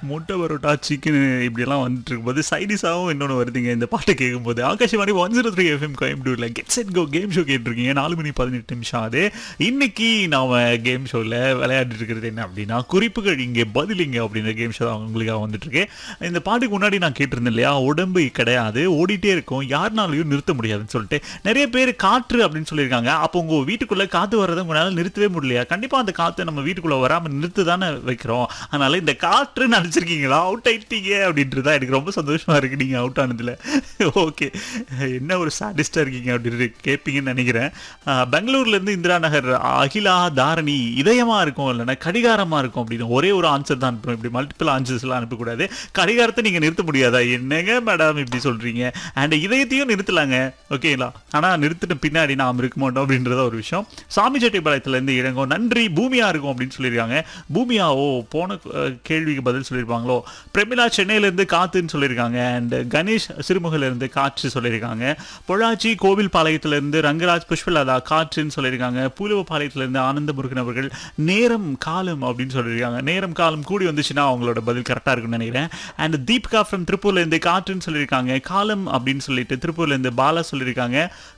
முட்டை பரோட்டா சிக்கன் இப்படியெல்லாம் வந்துட்டு இருக்கும்போது சைடிஸாகவும் இன்னொன்று வருதுங்க இந்த பாட்டை கேட்கும்போது Akashvani one zero three FM கோயம்புத்தூரில் get set go game show கேட்டிருக்கீங்க நாலு மணி பதினெட்டு நிமிஷம் அது இன்னைக்கு நாம கேம் ஷோவில் விளையாடிட்டு இருக்கிறது என்ன அப்படின்னா குறிப்புகள் இங்கே பதிலிங்க அப்படின்ற கேம் ஷோ தான் உங்களுக்காக வந்துட்டு இருக்கு இந்த பாட்டுக்கு முன்னாடி நான் கேட்டிருந்தேன் இல்லையா உடம்பு கிடையாது ஓடிட்டே இருக்கும் யாருனாலையும் நிறுத்த முடியாதுன்னு சொல்லிட்டு நிறைய பேர் காற்று அப்படின்னு சொல்லியிருக்காங்க அப்போ உங்க வீட்டுக்குள்ள காத்து வர்றதை உங்களால நிறுத்தவே முடியலையா கண்டிப்பா அந்த காத்து நம்ம வீட்டுக்குள்ள வராம நிறுத்து தானே வைக்கிறோம் அதனால இந்த காற்று நினைச்சிருக்கீங்களா அவுட் ஆயிட்டீங்க அப்படின்றது தான் எனக்கு ரொம்ப சந்தோஷமா இருக்கு நீங்க அவுட் ஆனதுல ஓகே என்ன ஒரு சாடிஸ்டா இருக்கீங்க அப்படின்னு கேட்பீங்கன்னு நினைக்கிறேன் ஆஹ், பெங்களூர்ல இருந்து இந்திரா நகர் அகிலா தாரணி இதயமா இருக்கும் இல்லைன்னா கடிகாரமா இருக்கும் அப்படின்னு ஒரே ஒரு ஆன்சர் தான் அனுப்பணும் இப்படி மல்டிபிள் ஆன்சர்ஸ் எல்லாம் அனுப்பக்கூடாது கடிகாரத்தை நீங்க நிறுத்த முடியாதா என்னங்க மேடம் இப்படி சொல்றீங்க அண்ட் இதயத்தையும் நிறுத்தலாங்க ஓகேங்களா ஆனா நிறுத்தின பின்னாடி நாம் இருக்க மாட்டோம் அப்படின்றத ஒரு விஷயம் சாமி செட்டிப்பாளையத்துல இருந்து இளங்கோ நன்றி பூமியா இருக்கும் அப்படின்னு சொல்லியிருக்காங்க பூமியா ஓ போன அஹ், கேள்விக்கு பதில் சொல்லியிருப்பாங்களோ பிரமிளா சென்னையில இருந்து காத்துன்னு சொல்லியிருக்காங்க அண்ட் கணேஷ் சிறுமுகையில இருந்து காற்று சொல்லியிருக்காங்க பொள்ளாச்சி கோவில் பாளையத்துல இருந்து ரங்கராஜ் புஷ்பலதா காற்றுன்னு சொல்லியிருக்காங்க பூலுவபாளையத்துல இருந்து ஆனந்த முருகன் அவர்கள் நேரம் காலம் அப்படின்னு சொல்லியிருக்காங்க நேரம் காலம் கூடி வந்துச்சுன்னா அவங்களோட பதில் கரெக்டா இருக்கும்னு நினைக்கிறேன் அண்ட் தீபிகா ஃப்ரம் திருப்பூர்ல இருந்து காற்றுன்னு சொல்லியிருக்காங்க காலம் அப்படின்னு சொல்லிட்டு திருப்பூர்ல இருந்து பாலா சொல்லியிருக்காங்க